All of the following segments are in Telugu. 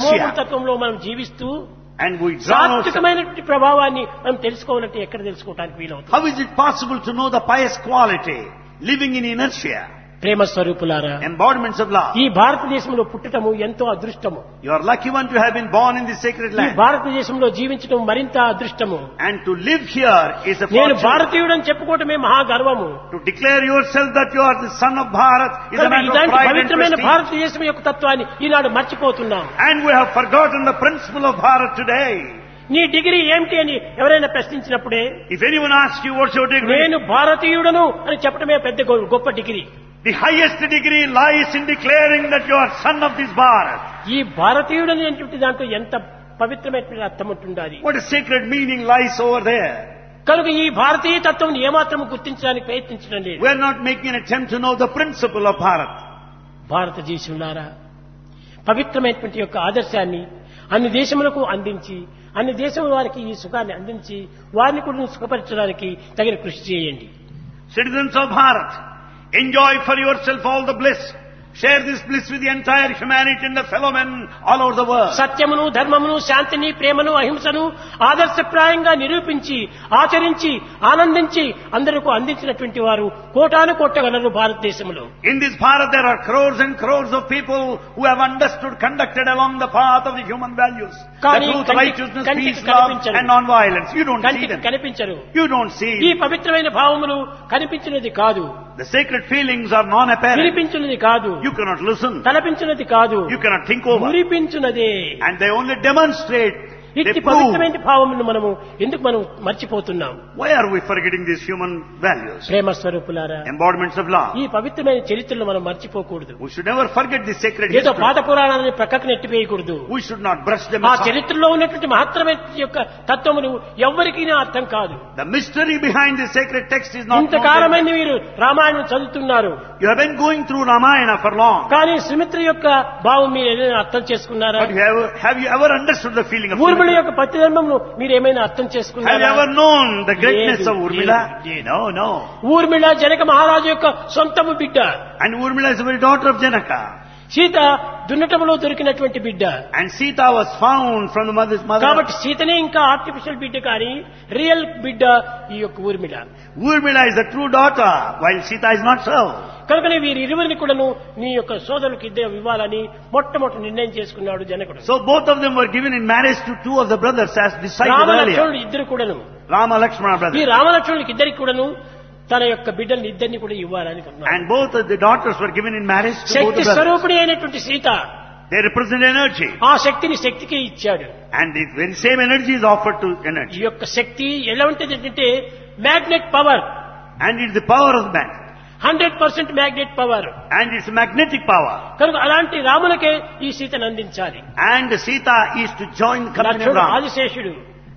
Russia. తత్వంలో మనం జీవిస్తూ And we drown ourselves. సాత్వికమైనటువంటి ప్రభావాన్ని మనం తెలుసుకోవాలంటే ఎక్కడ తెలుసుకోవడానికి వీలవుతుంది How is it possible to know the pious quality living in inertia? ప్రేమ స్వరూపులారా Embodiments of love. ఈ భారతదేశంలో పుట్టటము ఎంతో అదృష్టము You are lucky one to have been born in this sacred ఈ land. భారతదేశంలో జీవించడం మరింత అదృష్టము And to live here is a నేను fortune. భారతీయుడని చెప్పుకోవటమే మహా గర్వము To declare yourself that you are the son of Bharat is a కనుక matter of ఇలాంటి pride and పవిత్రమైన prestige. భారతదేశం యొక్క తత్వాన్ని ఈనాడు మర్చిపోతున్నాం And we have forgotten the principle of Bharat today. నీ డిగ్రీ ఏమిటి అని ఎవరైనా ప్రశ్నించినప్పుడే If anyone asks you what's your degree, నేను భారతీయుడను అని చెప్పడమే పెద్ద గొ- గొప్ప degree the highest degree lies in declaring that you are son of this Bharat. ఈ భారతీయుడు అనేటువంటి దాంట్లో ఎంత పవిత్రమైనటువంటి అర్థం ఉంటుండాలి What a sacred meaning lies over there. కనుక ఈ భారతీయ తత్వం ఏమాత్రం గుర్తించడానికి ప్రయత్నించడం లేదు We are not making an attempt to know the principle of Bharat. భారతదేశంలారా పవిత్రమైనటువంటి యొక్క ఆదర్శాన్ని అన్ని దేశములకు అందించి అన్ని దేశముల వారికి ఈ సుఖాన్ని అందించి వారిని కూడా సుఖపరచడానికి తగిన కృషి చేయండి Citizens of Bharat, enjoy for yourself all the bliss. Share this bliss with the entire humanity and the fellow men all over the world. సత్యమును ధర్మమును శాంతిని ప్రేమను అహింసను ఆదర్శప్రాయంగా నిరూపించి ఆచరించి ఆనందించి అందరికీ అందించినటువంటి వారు కోటాను కొట్టగలరు భారతదేశంలో In this Bharat there are crores and crores of people who have understood, conducted along the path of the human values. The కానీ truth, కంటి- righteousness, కంటికి peace, love కనిపించరు. and non-violence. You don't see కంటికి them. కనిపించరు You don't see. ఈ పవిత్రమైన భావములు కనిపించినది కాదు The sacred feelings are non-apparent. వినిపించినది కాదు You cannot listen. తలపించినది కాదు You cannot think over. మురిపించున్నదే And they only demonstrate. They ఇట్టి prove. పవిత్రమైన భావములను మనము ఎందుకు మనం మర్చిపోతున్నాం Why are we forgetting these human values? ప్రేమ స్వరూపులారా Embodiments of love. ఈ పవిత్రమైన చరిత్రను మనం మర్చిపోకూడదు We should never forget this sacred ఏదో history. పాత పురాణాన్ని ప్రక్కకు నెట్టివేయకూడదు We should not brush them ఆ aside. చరిత్రలో ఉన్నటువంటి మహత్తరమైన యొక్క తత్వములు ఎవ్వరికీ అర్థం కాదు The mystery behind this sacred text is not known. ఇంతకాలమైన మీరు రామాయణం చదువుతున్నారు You have been going through Ramayana for long. కానీ సుమిత్ర యొక్క భావం మీరు ఏదైనా అర్థం చేసుకున్నారా But you have, have you ever understood the feeling of Urmila Sumitra? యొక్క పతిధర్మమును మీరు ఏమైనా అర్థం Have you చేసుకున్నారా ever known the greatness లేదు, of Urmila? లేదు, No, no. ఊర్మిళ జనక మహారాజు యొక్క సొంతము బిడ్డ And Urmila is the very daughter of Janaka. Sita దున్నటములో దొరికినటువంటి బిడ్డ And Sita was found from the mother's mother. కాబట్టి సీతనే ఇంకా ఆర్టిఫిషియల్ బిడ్డ కానీ రియల్ బిడ్డ ఈ యొక్క Urmila Urmila is the true daughter, while Sita is not so. కనుకనే వీరి ఇరువురిని కూడాను నీ యొక్క సోదరులకు ఇద్దరు ఇవ్వాలని మొట్టమొదటి నిర్ణయం చేసుకున్నాడు జనకుడు So both of them were given in marriage to two of the brothers as decided Rama earlier. లక్ష్మణుడు ఇద్దరు కూడాను Rama Lakshmana ఈ brothers. రామలక్ష్మణులకి ఇద్దరికి కూడాను తన యొక్క బిడ్డల్ని ఇద్దరిని కూడా ఇవ్వాలని అన్నాడు. And both of the daughters were given in marriage to both Shakti the brothers. స్వరూపిణి అయినటువంటి సీత They represent energy. ఆ శక్తిని శక్తికే ఇచ్చాడు And the very same energy is offered to ఈ energy. యొక్క శక్తి ఎలా ఉంటుంది అంటే magnet power And it's the power of the man. Hundred percent magnet power And it's magnetic power. కనుక అలాంటి రాములకే ఈ సీతను అందించాలి And Sita is to join the company of లక్ష్మణుడు Ram. ఆదిశేషుడు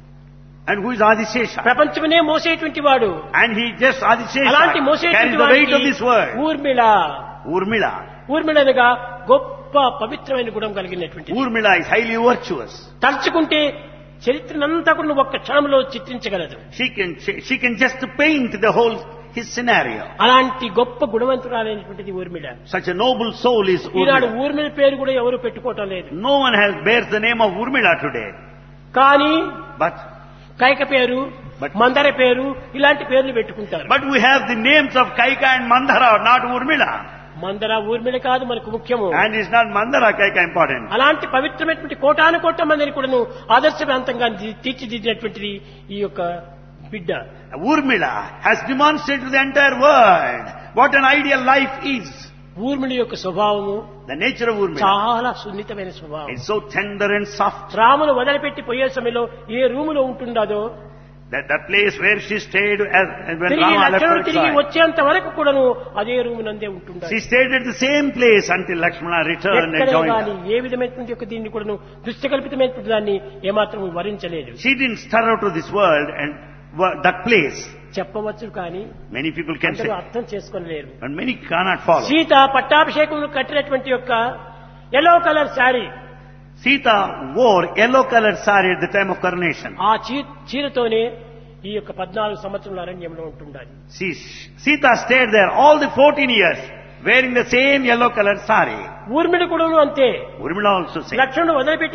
And who is Adishesha? ప్రపంచమనే మోసేటువంటి వాడు And he just Adishesha అలాంటి carries మోసేటువంటి the weight of వాడికి this world. Urmila Urmila. Urmila అనగా గొప్ప పవిత్రమైన గుణం కలిగినటువంటి Urmila is highly virtuous. తలుచుకుంటే చరిత్రనంతా కూడా నువ్వు ఒక్క క్షణంలో చిత్రించగలదు She can she, she can just paint the whole his scenario. అలాంటి గొప్ప గుణవంతురాలైనటువంటిది Urmila Such a noble soul is Eenadu Urmila. Urmila పేరు కూడా ఎవరు పెట్టుకోవటం లేదు No one has bears the name of Urmila today. కానీ But కైక పేరు But- మందర పేరు ఇలాంటి పేర్లు పెట్టుకుంటారు but we have the names of Kaika and Mandara, not Urmila. మందర ఊర్మిళ కాదు మనకు ముఖ్యము And it's not Mandara Kaika important. అలాంటి పవిత్రమైనటువంటి కోటాను కోట్ల మందిని కూడాను ఆదర్శవంతంగా తీ- తీర్చిదిద్దినటువంటిది ఈ యొక్క బిడ్డ Urmila has demonstrated to the entire world what an ideal life is. Urmila యొక్క స్వభావము The nature of Urmila చాలా సున్నితమైన స్వభావం is so tender and soft రామును వదిలిపెట్టి పోయే సమయంలో ఏ రూములో ఉంటుండదో that that place where she stayed as, as when తిరిగి Rama left లక్ష్మణుడు her తిరిగి exile. వచ్చేంత వరకు కూడాను అదే రూము నందే ఉంటుండాలి She stayed at the same place until Lakshmana returned and ఎక్కడ joined కానీ her. ఏ విధమైనటువంటి యొక్క దీన్ని కూడాను దుష్టకల్పితమైనటువంటి దాన్ని ఏమాత్రం వరించలేదు She didn't stir out of this world and wo- that place. చెప్పవచ్చు కానీ Many people can say, అందరూ అర్థం చేసుకోలేరు but many cannot follow. Sita పట్టాభిషేకం కట్టినటువంటి యొక్క yellow colour saree Sita wore yellow colored saree at the time of coronation. ఆ చీ- చీరతోనే ఈ యొక్క పద్నాలుగు సంవత్సరాల అరణ్యంలో ఉంటుండాలి See, Sita stayed there all the 14 years wearing the same yellow colored saree. Urmila కూడా అంతే Urmila also said. లక్ష్మణుడు వదిలిపెట్టి